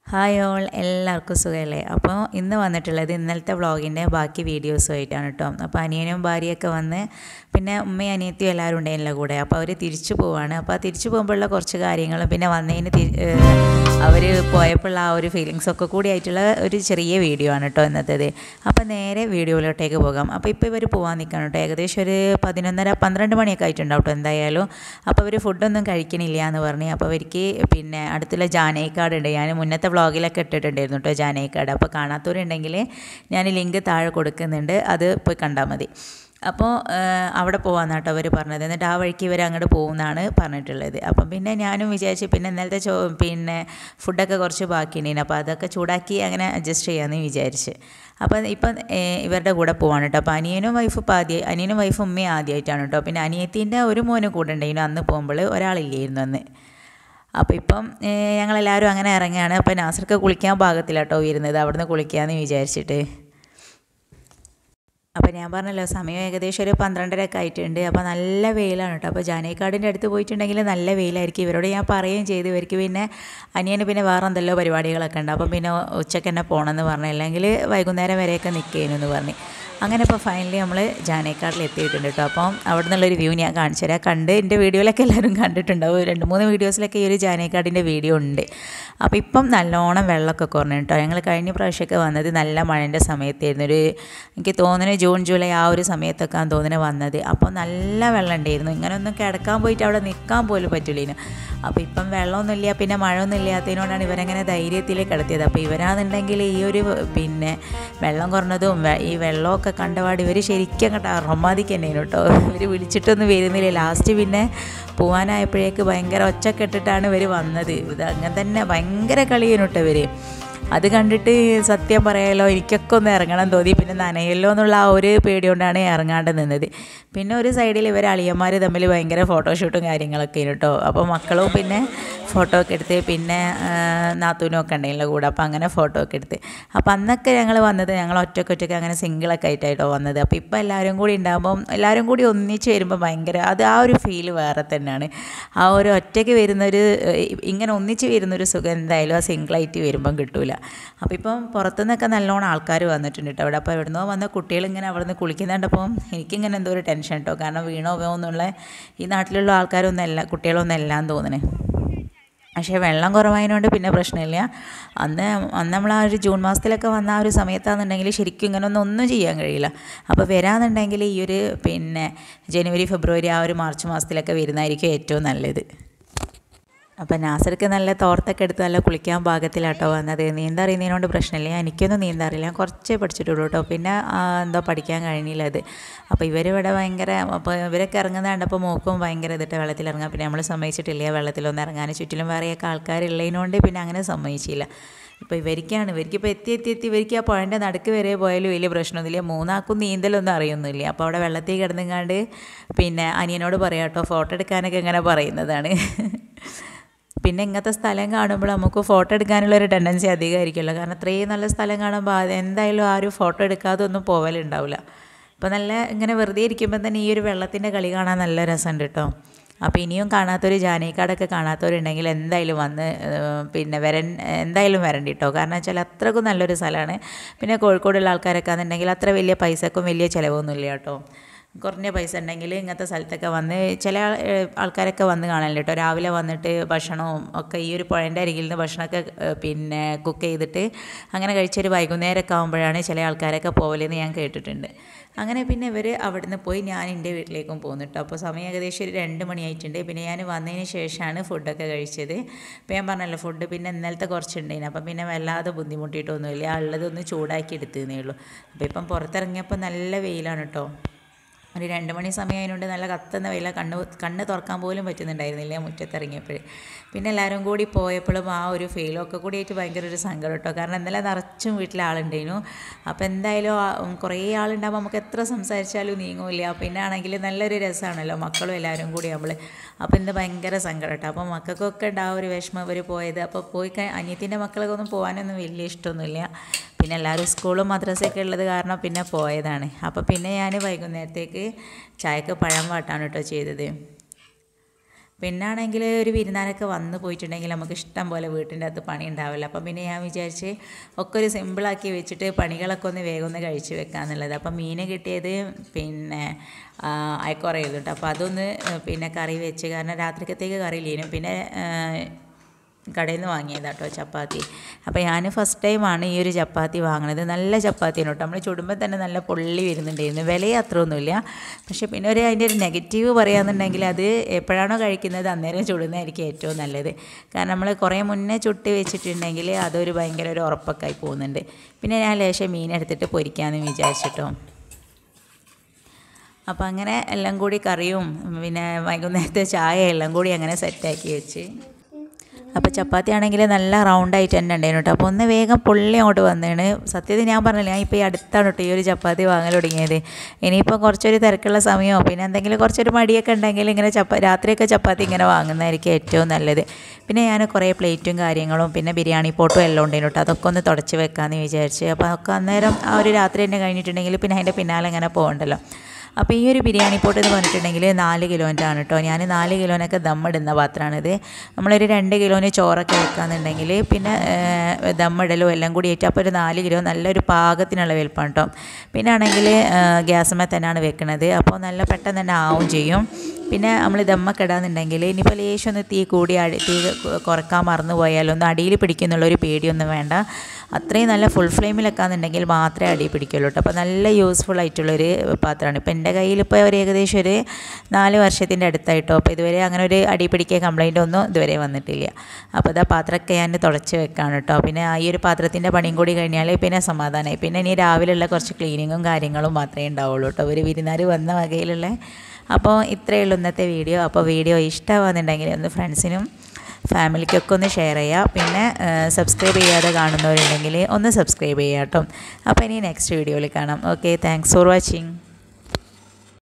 hi all എല്ലാവർക്കും സുഖമല്ലേ അപ്പോൾ ഇന്ന് വന്നിട്ടുള്ളത് ഇന്നലത്തെ വ്ളോഗിൻ്റെ ബാക്കി വീഡിയോസുമായിട്ടാണ് കേട്ടോ അപ്പോൾ അനിയനും ഭാര്യയൊക്കെ വന്ന് പിന്നെ ഉമ്മയും അനിയത്തിയും എല്ലാവരും ഉണ്ടായിരുന്നല്ലോ കൂടെ അപ്പോൾ അവർ തിരിച്ചു പോവാണ് അപ്പോൾ ആ തിരിച്ചു പോകുമ്പോഴുള്ള കുറച്ച് കാര്യങ്ങളും പിന്നെ വന്നതിന് അവർ പോയപ്പോഴുള്ള ആ ഒരു ഫീലിങ്സൊക്കെ കൂടി ആയിട്ടുള്ള ഒരു ചെറിയ വീഡിയോ ആണ് കേട്ടോ ഇന്നത്തേത് അപ്പോൾ നേരെ വീഡിയോയിലോട്ടേക്ക് പോകാം അപ്പോൾ ഇപ്പോൾ ഇവർ പോകാൻ നിൽക്കണം കേട്ടോ ഏകദേശം ഒരു പതിനൊന്നര പന്ത്രണ്ട് മണിയൊക്കെ ആയിട്ടുണ്ടാവും കേട്ടോ എന്തായാലും അപ്പോൾ അവർ ഫുഡൊന്നും കഴിക്കണില്ല എന്ന് പറഞ്ഞ് അപ്പോൾ അവർക്ക് പിന്നെ അടുത്തുള്ള ജാനൈക്കാട് ഉണ്ട് ഞാൻ മുന്നത്തെ വ്ളോഗിലൊക്കെ ഇട്ടിട്ടുണ്ടായിരുന്നു കേട്ടോ ജാനൈക്കാട് അപ്പോൾ കാണാത്തവരുണ്ടെങ്കിൽ ഞാൻ ലിങ്ക് താഴെ കൊടുക്കുന്നുണ്ട് അത് പോയി കണ്ടാൽ മതി അപ്പോൾ അവിടെ പോകാമെന്ന് കേട്ടോ അവർ പറഞ്ഞത് എന്നിട്ട് ആ വഴിക്ക് ഇവർ അങ്ങോട്ട് പോകുമെന്നാണ് പറഞ്ഞിട്ടുള്ളത് അപ്പം പിന്നെ ഞാനും വിചാരിച്ച് പിന്നെ ഇന്നലത്തെ ചോ പിന്നെ ഫുഡൊക്കെ കുറച്ച് ബാക്കിയുണ്ടായിരുന്നു അപ്പോൾ അതൊക്കെ ചൂടാക്കി അങ്ങനെ അഡ്ജസ്റ്റ് ചെയ്യാമെന്ന് വിചാരിച്ച് അപ്പം ഇപ്പം ഇവരുടെ കൂടെ പോവാണ് കേട്ടോ അപ്പോൾ അനിയനും വൈഫ് ഇപ്പോൾ ആദ്യം അനിയനും വൈഫും ഉമ്മയും ആദ്യമായിട്ടാണ് കേട്ടോ പിന്നെ അനിയത്തിൻ്റെ ഒരു മോനും കൂടെ ഉണ്ടായിരുന്നു അന്ന് പോകുമ്പോൾ ഒരാളില്ലായിരുന്നു അന്ന് അപ്പോൾ ഇപ്പം ഞങ്ങളെല്ലാവരും അങ്ങനെ ഇറങ്ങുകയാണ് അപ്പോൾ നാസർക്ക് കുളിക്കാൻ പാകത്തിലാട്ടോ വരുന്നത് അവിടുന്ന് കുളിക്കാമെന്ന് വിചാരിച്ചിട്ട് അപ്പോൾ ഞാൻ പറഞ്ഞല്ലോ സമയം ഏകദേശം ഒരു പന്ത്രണ്ടര ഒക്കെ ആയിട്ടുണ്ട് അപ്പോൾ നല്ല വെയിലാണ് കേട്ടോ അപ്പോൾ ജാനേക്കാടിൻ്റെ അടുത്ത് പോയിട്ടുണ്ടെങ്കിൽ നല്ല വെയിലായിരിക്കും ഇവരോട് ഞാൻ പറയുകയും ചെയ്തു ഇവർക്ക് പിന്നെ അനിയന് പിന്നെ വേറെ എന്തെല്ലോ പരിപാടികളൊക്കെ ഉണ്ട് അപ്പം പിന്നെ ഉച്ചയ്ക്ക് തന്നെ പോകണമെന്ന് പറഞ്ഞു അല്ലെങ്കിൽ വൈകുന്നേരം വരെയൊക്കെ നിൽക്കേനു എന്ന് പറഞ്ഞു അങ്ങനെ ഇപ്പോൾ ഫൈനലി നമ്മൾ ജാനേക്കാടിൽ എത്തിയിട്ടുണ്ട് കേട്ടോ അപ്പം അവിടെ നിന്നുള്ളൊരു വ്യൂ ഞാൻ കാണിച്ചു തരാം കണ്ട് എൻ്റെ വീഡിയോയിലൊക്കെ എല്ലാവരും കണ്ടിട്ടുണ്ടാവും രണ്ട് മൂന്ന് വീഡിയോസിലൊക്കെ ഈ ഒരു ജാനേക്കാടിൻ്റെ വീഡിയോ ഉണ്ട് അപ്പോൾ ഇപ്പം നല്ലോണം വെള്ളമൊക്കെ കുറഞ്ഞു കേട്ടോ ഞങ്ങൾ കഴിഞ്ഞ പ്രാവശ്യമൊക്കെ വന്നത് നല്ല മഴേൻ്റെ സമയത്തായിരുന്നു ഒരു എനിക്ക് തോന്നുന്നു ജൂൺ ജൂലൈ ആ ഒരു സമയത്തൊക്കെ തോന്നുന്നു വന്നത് അപ്പോൾ നല്ല വെള്ളം ഉണ്ടായിരുന്നു ഇങ്ങനെ ഒന്നും കിടക്കാൻ പോയിട്ട് അവിടെ നിൽക്കാൻ പോലും പറ്റില്ലേനു അപ്പോൾ ഇപ്പം വെള്ളമൊന്നുമില്ല പിന്നെ മഴയൊന്നും ഇല്ലാത്തതിനോടാണ് ഇവരങ്ങനെ ധൈര്യത്തിൽ കിടത്തിയത് അപ്പോൾ ഇവരാണെന്നുണ്ടെങ്കിൽ ഈ ഒരു പിന്നെ വെള്ളം കുറഞ്ഞതും ഈ വെള്ളമൊക്കെ കണ്ടപാട് ഇവർ ശരിക്കും അങ്ങോട്ട് അറമാതിക്ക് തന്നെയാണ് കേട്ടോ ഇവർ വിളിച്ചിട്ടൊന്നും വരുന്നില്ല ലാസ്റ്റ് പിന്നെ പോകാനായപ്പോഴേക്ക് ഭയങ്കര ഒച്ചക്കെട്ടിട്ടാണ് ഇവർ വന്നത് ഇത് അങ്ങനെ തന്നെ ഭയങ്കര കളിയാണ് കേട്ടോ ഇവർ അത് കണ്ടിട്ട് സത്യം പറയാലോ എനിക്കൊക്കെ ഒന്ന് ഇറങ്ങണം തോന്നി പിന്നെ നനയല്ലോ എന്നുള്ള ആ ഒരു പേടി കൊണ്ടാണ് ഇറങ്ങാണ്ട് നിന്നത് പിന്നെ ഒരു സൈഡിൽ ഇവർ അളിയന്മാർ തമ്മിൽ ഭയങ്കര ഫോട്ടോഷൂട്ടും കാര്യങ്ങളൊക്കെ കേട്ടോ അപ്പോൾ മക്കളും പിന്നെ ഫോട്ടോ ഒക്കെ എടുത്ത് പിന്നെ നാത്തൂനും ഒക്കെ ഉണ്ടെങ്കിൽ കൂടെ അപ്പോൾ അങ്ങനെ ഫോട്ടോ ഒക്കെ എടുത്ത് അപ്പോൾ അന്നൊക്കെ ഞങ്ങൾ വന്നത് ഞങ്ങൾ ഒറ്റക്കൊറ്റക്ക് അങ്ങനെ സിംഗിളൊക്കെ ആയിട്ടായിട്ടോ വന്നത് അപ്പോൾ ഇപ്പോൾ എല്ലാവരും കൂടി ഉണ്ടാകുമ്പം എല്ലാവരും കൂടി ഒന്നിച്ച് വരുമ്പോൾ ഭയങ്കര അത് ആ ഒരു ഫീല് വേറെ തന്നെയാണ് ആ ഒരു ഒറ്റയ്ക്ക് വരുന്നൊരു ഇങ്ങനെ ഒന്നിച്ച് വരുന്നൊരു സുഖം എന്തായാലും ആ സിംഗിളായിട്ട് വരുമ്പം കിട്ടൂല അപ്പോൾ ഇപ്പം പുറത്തുനിന്നൊക്കെ നല്ലോണം ആൾക്കാർ വന്നിട്ടുണ്ട് കേട്ടോ അവിടെ അപ്പോൾ എവിടുന്നോ വന്ന കുട്ടികൾ ഇങ്ങനെ അവിടെ നിന്ന് കുളിക്കുന്നുണ്ടപ്പോൾ എനിക്കിങ്ങനെ എന്തോ ഒരു ടെൻഷൻ കേട്ടോ കാരണം വീണോ പോകുന്നുള്ള ഈ നാട്ടിലുള്ള ആൾക്കാരൊന്നും അല്ല കുട്ടികളൊന്നും അല്ലാന്ന് തോന്നണേ പക്ഷേ വെള്ളം കുറവായതുകൊണ്ട് പിന്നെ പ്രശ്നമില്ല അന്ന് അന്ന് നമ്മൾ ആ ഒരു ജൂൺ മാസത്തിലൊക്കെ വന്ന ആ ഒരു സമയത്താണെന്നുണ്ടെങ്കിൽ ശരിക്കും ഇങ്ങനെ ഒന്നും ഒന്നും ചെയ്യാൻ കഴിയില്ല അപ്പോൾ വരാമെന്നുണ്ടെങ്കിൽ ഈ ഒരു പിന്നെ ജനുവരി ഫെബ്രുവരി ആ ഒരു മാർച്ച് മാസത്തിലൊക്കെ വരുന്നതായിരിക്കും ഏറ്റവും നല്ലത് അപ്പം നാസർക്ക് നല്ല തോർത്തൊക്കെ എടുത്ത് നല്ല കുളിക്കാൻ പാകത്തിലാട്ടോ വന്നത് നീന്താൻ അറിയുന്നതിനോട് പ്രശ്നമില്ല എനിക്കൊന്നും നീന്താൻ അറിയില്ല കുറച്ചേ പഠിച്ചിട്ടുള്ളൂ കേട്ടോ പിന്നെ എന്തോ പഠിക്കാൻ കഴിഞ്ഞില്ല അത് അപ്പോൾ ഇവരിവിടെ ഭയങ്കര അപ്പോൾ ഇവരൊക്കെ ഇറങ്ങുന്ന കണ്ടപ്പോൾ മൂക്കും ഭയങ്കര ഇതിട്ട് വെള്ളത്തിൽ ഇറങ്ങാൻ പിന്നെ നമ്മൾ സമ്മതിച്ചിട്ടില്ല വെള്ളത്തിലൊന്നും ഇറങ്ങാൻ ചുറ്റിലും വേറെയൊക്കെ ആൾക്കാരുള്ളതിനോണ്ട് പിന്നെ അങ്ങനെ സമ്മതിച്ചില്ല ഇപ്പോൾ ഇവർക്കാണ് ഇവർക്കിപ്പോൾ എത്തി എത്തി എത്തി ഇവർക്ക് ആ പുഴൻ്റെ നടുക്ക് വരെ പോയാലും വലിയ പ്രശ്നമൊന്നുമില്ല മൂന്നാക്കും നീന്തലൊന്നും അറിയൊന്നുമില്ല അപ്പോൾ അവിടെ വെള്ളത്തിൽ കിടന്നുങ്ങാണ്ട് പിന്നെ അനിയനോട് പറയാം കേട്ടോ ഫോട്ടോ എടുക്കാനൊക്കെ ഇങ്ങനെ പറയുന്നതാണ് പിന്നെ ഇങ്ങനത്തെ സ്ഥലം കാണുമ്പോൾ നമുക്ക് ഫോട്ടോ എടുക്കാനുള്ള ഒരു ടെൻഡൻസി അധികമായിരിക്കുമല്ലോ കാരണം അത്രയും നല്ല സ്ഥലം കാണുമ്പോൾ എന്തായാലും ആ ഒരു ഫോട്ടോ എടുക്കാതെ ഒന്നും പോവലുണ്ടാവില്ല അപ്പോൾ നല്ല ഇങ്ങനെ വെറുതെ ഇരിക്കുമ്പോൾ തന്നെ ഈ ഒരു വെള്ളത്തിൻ്റെ കളി കാണാൻ നല്ല രസമുണ്ട് കേട്ടോ അപ്പോൾ ഇനിയും കാണാത്തൊരു ജാനേക്കാടൊക്കെ കാണാത്തവരുണ്ടെങ്കിൽ എന്തായാലും വന്ന് പിന്നെ വരൻ എന്തായാലും വരണ്ട കേട്ടോ കാരണം വെച്ചാൽ അത്രക്കും നല്ലൊരു സ്ഥലമാണ് പിന്നെ കോഴിക്കോടുള്ള ആൾക്കാരൊക്കെ ആണെന്നുണ്ടെങ്കിൽ അത്ര വലിയ പൈസക്കും വലിയ ചിലവൊന്നുമില്ല കേട്ടോ കുറഞ്ഞ പൈസ ഉണ്ടെങ്കിൽ ഇങ്ങനത്തെ സ്ഥലത്തൊക്കെ വന്ന് ചില ആൾക്കാരൊക്കെ വന്ന് കാണലുണ്ട് കേട്ടോ രാവിലെ വന്നിട്ട് ഭക്ഷണവും ഒക്കെ ഈ ഒരു പുഴൻ്റെ അരികിൽ നിന്ന് ഭക്ഷണമൊക്കെ പിന്നെ കുക്ക് ചെയ്തിട്ട് അങ്ങനെ കഴിച്ചൊരു വൈകുന്നേരമൊക്കെ ആകുമ്പോഴാണ് ചില ആൾക്കാരൊക്കെ പോകലെന്ന് ഞാൻ കേട്ടിട്ടുണ്ട് അങ്ങനെ പിന്നെ ഇവർ അവിടുന്ന് പോയി ഞാൻ എൻ്റെ വീട്ടിലേക്കും പോന്നു കേട്ടോ അപ്പോൾ സമയം ഏകദേശം ഒരു രണ്ട് മണിയായിട്ടുണ്ട് പിന്നെ ഞാൻ വന്നതിന് ശേഷമാണ് ഫുഡൊക്കെ കഴിച്ചത് അപ്പോൾ ഞാൻ പറഞ്ഞല്ലോ ഫുഡ് പിന്നെ ഇന്നലത്തെ കുറച്ചുണ്ടായിരുന്നു അപ്പം പിന്നെ വല്ലാതെ ബുദ്ധിമുട്ടിയിട്ടൊന്നുമില്ല ഉള്ളതൊന്ന് ചൂടാക്കി എടുത്തതേ ഉള്ളൂ അപ്പോൾ ഇപ്പം പുറത്തിറങ്ങിയപ്പോൾ നല്ല വെയിലാണ് കേട്ടോ ഒരു രണ്ട് മണി സമയം അതിനുണ്ട് നല്ല കത്തുന്ന വെയില കണ്ണ് കണ്ണ് തുറക്കാൻ പോലും പറ്റുന്നുണ്ടായിരുന്നില്ല മുറ്റത്തിറങ്ങിയപ്പോൾ പിന്നെ എല്ലാവരും കൂടി പോയപ്പോഴും ആ ഒരു ഫീലൊക്കെ കൂടി ആയിട്ട് ഭയങ്കര ഒരു സങ്കടം കേട്ടോ കാരണം ഇന്നലെ നിറച്ചും വീട്ടിൽ ആളുണ്ടായിരുന്നു അപ്പോൾ എന്തായാലും കുറേ ആളുണ്ടാകുമ്പോൾ നമുക്ക് എത്ര സംസാരിച്ചാലും നീങ്ങൂല പിന്നെ ആണെങ്കിൽ നല്ലൊരു രസമാണല്ലോ മക്കളും എല്ലാവരും കൂടി നമ്മൾ അപ്പോൾ ഇന്ന് ഭയങ്കര സങ്കടം കേട്ടോ അപ്പോൾ മക്കൾക്കൊക്കെ ഉണ്ടാവും ഒരു വിഷമം അവർ പോയത് അപ്പോൾ പോയി അനിയത്തിൻ്റെ മക്കളൊക്കെ ഒന്നും പോകാനൊന്നും വലിയ ഇഷ്ടമൊന്നുമില്ല പിന്നെ എല്ലാവരും സ്കൂളും മദ്രസയൊക്കെ ഉള്ളത് കാരണം പിന്നെ പോയതാണ് അപ്പോൾ പിന്നെ ഞാൻ വൈകുന്നേരത്തേക്ക് ചായക്ക് പഴം വാട്ടാണ് കേട്ടോ ചെയ്തത് പിന്നെ ആണെങ്കിൽ ഒരു വിരുന്നാരൊക്കെ വന്ന് പോയിട്ടുണ്ടെങ്കിൽ നമുക്ക് ഇഷ്ടം പോലെ വീട്ടിൻ്റെ അകത്ത് പണി ഉണ്ടാവില്ല അപ്പം പിന്നെ ഞാൻ വിചാരിച്ച് ഒക്കെ ഒരു സിമ്പിളാക്കി വെച്ചിട്ട് പണികളൊക്കെ ഒന്ന് വേഗം ഒന്ന് കഴിച്ച് വെക്കാന്നുള്ളത് അപ്പം മീൻ കിട്ടിയത് പിന്നെ അയക്കുറയുന്നുണ്ട് അപ്പോൾ അതൊന്ന് പിന്നെ കറി വെച്ച് കാരണം രാത്രിക്കത്തേക്ക് കറിയില്ലേനും പിന്നെ കടയിൽ നിന്ന് വാങ്ങിയതാണ് കേട്ടോ ചപ്പാത്തി അപ്പോൾ ഞാൻ ഫസ്റ്റ് ടൈമാണ് ഈ ഒരു ചപ്പാത്തി വാങ്ങണത് നല്ല ചപ്പാത്തിയാണ് കേട്ടോ നമ്മൾ ചുടുമ്പോൾ തന്നെ നല്ല പൊള്ളി വരുന്നുണ്ടായിരുന്നു വില അത്രയൊന്നുമില്ല പക്ഷേ പിന്നെ ഒരു അതിൻ്റെ ഒരു നെഗറ്റീവ് പറയുകയാണെന്നുണ്ടെങ്കിൽ അത് എപ്പോഴാണോ കഴിക്കുന്നത് അന്നേരം ചുടുന്നതായിരിക്കും ഏറ്റവും നല്ലത് കാരണം നമ്മൾ കുറേ മുന്നേ ചുട്ട് വെച്ചിട്ടുണ്ടെങ്കിൽ അതൊരു ഭയങ്കര ഒരു ഉറപ്പൊക്കെ ആയി പോകുന്നുണ്ട് പിന്നെ ഞാൻ ലേശം മീൻ എടുത്തിട്ട് പൊരിക്കാമെന്ന് വിചാരിച്ചിട്ടോ അപ്പോൾ അങ്ങനെ എല്ലാം കൂടി കറിയും പിന്നെ വൈകുന്നേരത്തെ ചായ എല്ലാം കൂടി അങ്ങനെ സെറ്റാക്കി വെച്ച് അപ്പോൾ ചപ്പാത്തി ആണെങ്കിൽ നല്ല റൗണ്ടായിട്ട് തന്നെ ഉണ്ടായിരുന്നു കേട്ടോ അപ്പോൾ ഒന്ന് വേഗം പുള്ളി അങ്ങോട്ട് വന്നതാണ് സത്യത്തിൽ ഞാൻ പറഞ്ഞില്ല ഞാൻ ഇപ്പോൾ ഈ അടുത്താണ് കേട്ടോ ഈ ഒരു ചപ്പാത്തി വാങ്ങൽ തുടങ്ങിയത് ഇനിയിപ്പോൾ കുറച്ചൊരു തിരക്കുള്ള സമയമോ പിന്നെ എന്തെങ്കിലും കുറച്ചൊരു മടിയൊക്കെ ഉണ്ടെങ്കിൽ ഇങ്ങനെ ചപ്പ രാത്രിയൊക്കെ ചപ്പാത്തി ഇങ്ങനെ വാങ്ങുന്നതായിരിക്കും ഏറ്റവും നല്ലത് പിന്നെ ഞാൻ കുറേ പ്ലേറ്റും കാര്യങ്ങളും പിന്നെ ബിരിയാണി പോട്ടും എല്ലാം ഉണ്ടായിരുന്നു കേട്ടോ അതൊക്കെ ഒന്ന് തുടച്ച് വെക്കാമെന്ന് വിചാരിച്ച് അപ്പോൾ അതൊക്കെ അന്നേരം ആ ഒരു രാത്രി തന്നെ കഴിഞ്ഞിട്ടുണ്ടെങ്കിൽ പിന്നെ അതിൻ്റെ പിന്നാലെ ഇങ്ങനെ പോകണ്ടല്ലോ അപ്പോൾ ഈ ഒരു ബിരിയാണി പോട്ട് എന്ന് പറഞ്ഞിട്ടുണ്ടെങ്കിൽ നാല് കിലോൻ്റെ ആണ് കേട്ടോ ഞാൻ നാല് കിലോനൊക്കെ ദമ്മിടുന്ന പാത്രമാണിത് നമ്മളൊരു രണ്ട് കിലോന് ചോറൊക്കെ വെക്കാന്നുണ്ടെങ്കിൽ പിന്നെ ദമ്മിടലും എല്ലാം കൂടി ആയിട്ട് അപ്പോൾ ഒരു നാല് കിലോ നല്ലൊരു പാകത്തിനുള്ള വലുപ്പമാണ് കേട്ടോ പിന്നെ ആണെങ്കിൽ ഗ്യാസുമേ തന്നെയാണ് വെക്കുന്നത് അപ്പോൾ നല്ല പെട്ടെന്ന് തന്നെ ആവും ചെയ്യും പിന്നെ നമ്മൾ ദമ്മൊക്കെ ഇടാന്നുണ്ടെങ്കിൽ ഇനിയിപ്പോൾ ലേശം ഒന്ന് തീ കൂടി അടി തീ കുറക്കാൻ മറന്നു പോയാലോ ഒന്ന് അടിയിൽ പിടിക്കുന്നുള്ളൊരു പേടിയൊന്നും വേണ്ട അത്രയും നല്ല ഫുൾ ഫ്ലെയിമിലൊക്കെയാണെന്നുണ്ടെങ്കിൽ മാത്രമേ അടി പിടിക്കുള്ളൂ കേട്ടോ അപ്പോൾ നല്ല യൂസ്ഫുൾ ആയിട്ടുള്ളൊരു പാത്രമാണ് ഇപ്പോൾ എൻ്റെ കയ്യിൽ ഇപ്പോൾ ഒരു ഏകദേശം ഒരു നാല് വർഷത്തിൻ്റെ അടുത്തായിട്ടോ അപ്പോൾ ഇതുവരെ അങ്ങനെ ഒരു അടി പിടിക്കുക കംപ്ലൈൻ്റ് ഒന്നും ഇതുവരെ വന്നിട്ടില്ല അപ്പോൾ ഇതാ പാത്രമൊക്കെ ഞാൻ തുടച്ച് വെക്കാണ് കേട്ടോ പിന്നെ ഈ ഒരു പാത്രത്തിൻ്റെ പണിയും കൂടി കഴിഞ്ഞാൽ പിന്നെ സമാധാനമായി പിന്നെ ഇനി രാവിലെയുള്ള കുറച്ച് ക്ലീനിങ്ങും കാര്യങ്ങളും മാത്രമേ ഉണ്ടാവുള്ളൂ കേട്ടോ ഒരു വിരുന്നാർ വന്ന വകയിലുള്ള അപ്പോൾ ഇത്രയേ ഉള്ളൂ ഇന്നത്തെ വീഡിയോ അപ്പോൾ വീഡിയോ ഇഷ്ടമാകുന്നുണ്ടെങ്കിൽ ഒന്ന് ഫ്രണ്ട്സിനും ഫാമിലിക്കൊക്കെ ഒന്ന് ഷെയർ ചെയ്യുക പിന്നെ സബ്സ്ക്രൈബ് ചെയ്യാതെ കാണുന്നവരുണ്ടെങ്കിൽ ഒന്ന് സബ്സ്ക്രൈബ് ചെയ്യുക കേട്ടോ അപ്പോൾ ഇനി നെക്സ്റ്റ് വീഡിയോയിൽ കാണാം ഓക്കെ താങ്ക്സ് ഫോർ വാച്ചിങ്